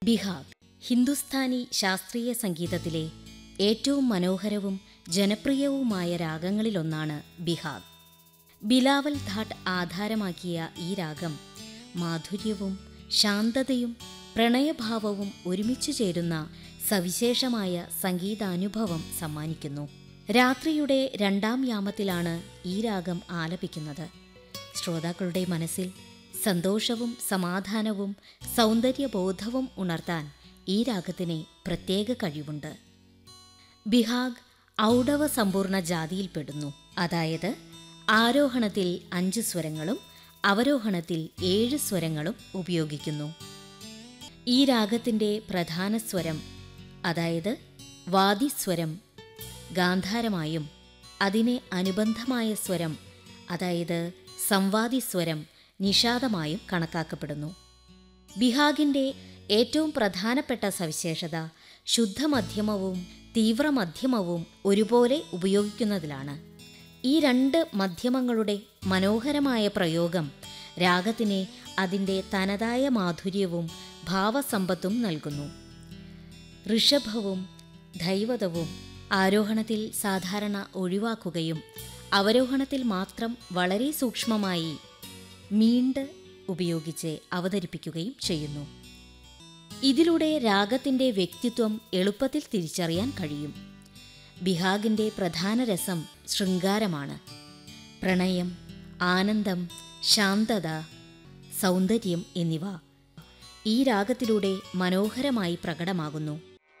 ബിഹാഗ് ഹിന്ദുസ്ഥാനി ശാസ്ത്രീയ സംഗീതത്തിലെ ഏറ്റവും മനോഹരവും ജനപ്രിയവുമായ രാഗങ്ങളിലൊന്നാണ് ബിഹാഗ് ബിലാവൽ ധാട്ട് ആധാരമാക്കിയ ഈ രാഗം മാധുര്യവും ശാന്തതയും പ്രണയഭാവവും ഒരുമിച്ചു ചേരുന്ന സവിശേഷമായ സംഗീതാനുഭവം സമ്മാനിക്കുന്നു രാത്രിയുടെ രണ്ടാം യാമത്തിലാണ് ഈ രാഗം ആലപിക്കുന്നത് ശ്രോതാക്കളുടെ മനസ്സിൽ സന്തോഷവും സമാധാനവും സൗന്ദര്യബോധവും ഉണർത്താൻ ഈ രാഗത്തിന് പ്രത്യേക കഴിവുണ്ട് ബിഹാഗ് ഔഡവ സമ്പൂർണ്ണ ജാതിയിൽപ്പെടുന്നു അതായത് ആരോഹണത്തിൽ അഞ്ച് സ്വരങ്ങളും അവരോഹണത്തിൽ ഏഴ് സ്വരങ്ങളും ഉപയോഗിക്കുന്നു ഈ രാഗത്തിൻ്റെ പ്രധാന സ്വരം അതായത് വാദിസ്വരം ഗാന്ധാരമായും അതിനെ അനുബന്ധമായ സ്വരം അതായത് സംവാദിസ്വരം നിഷാദമായും കണക്കാക്കപ്പെടുന്നു ബിഹാഗിൻ്റെ ഏറ്റവും പ്രധാനപ്പെട്ട സവിശേഷത ശുദ്ധമധ്യമവും തീവ്രമധ്യമവും ഒരുപോലെ ഉപയോഗിക്കുന്നതിലാണ് ഈ രണ്ട് മധ്യമങ്ങളുടെ മനോഹരമായ പ്രയോഗം രാഗത്തിനെ അതിൻ്റെ തനതായ മാധുര്യവും ഭാവസമ്പത്തും നൽകുന്നു ഋഷഭവും ദൈവതവും ആരോഹണത്തിൽ സാധാരണ ഒഴിവാക്കുകയും അവരോഹണത്തിൽ മാത്രം വളരെ സൂക്ഷ്മമായി മീണ്ട് ഉപയോഗിച്ച് അവതരിപ്പിക്കുകയും ചെയ്യുന്നു ഇതിലൂടെ രാഗത്തിൻ്റെ വ്യക്തിത്വം എളുപ്പത്തിൽ തിരിച്ചറിയാൻ കഴിയും ബിഹാഗിൻ്റെ പ്രധാന രസം ശൃംഗാരമാണ് പ്രണയം ആനന്ദം ശാന്തത സൗന്ദര്യം എന്നിവ ഈ രാഗത്തിലൂടെ മനോഹരമായി പ്രകടമാകുന്നു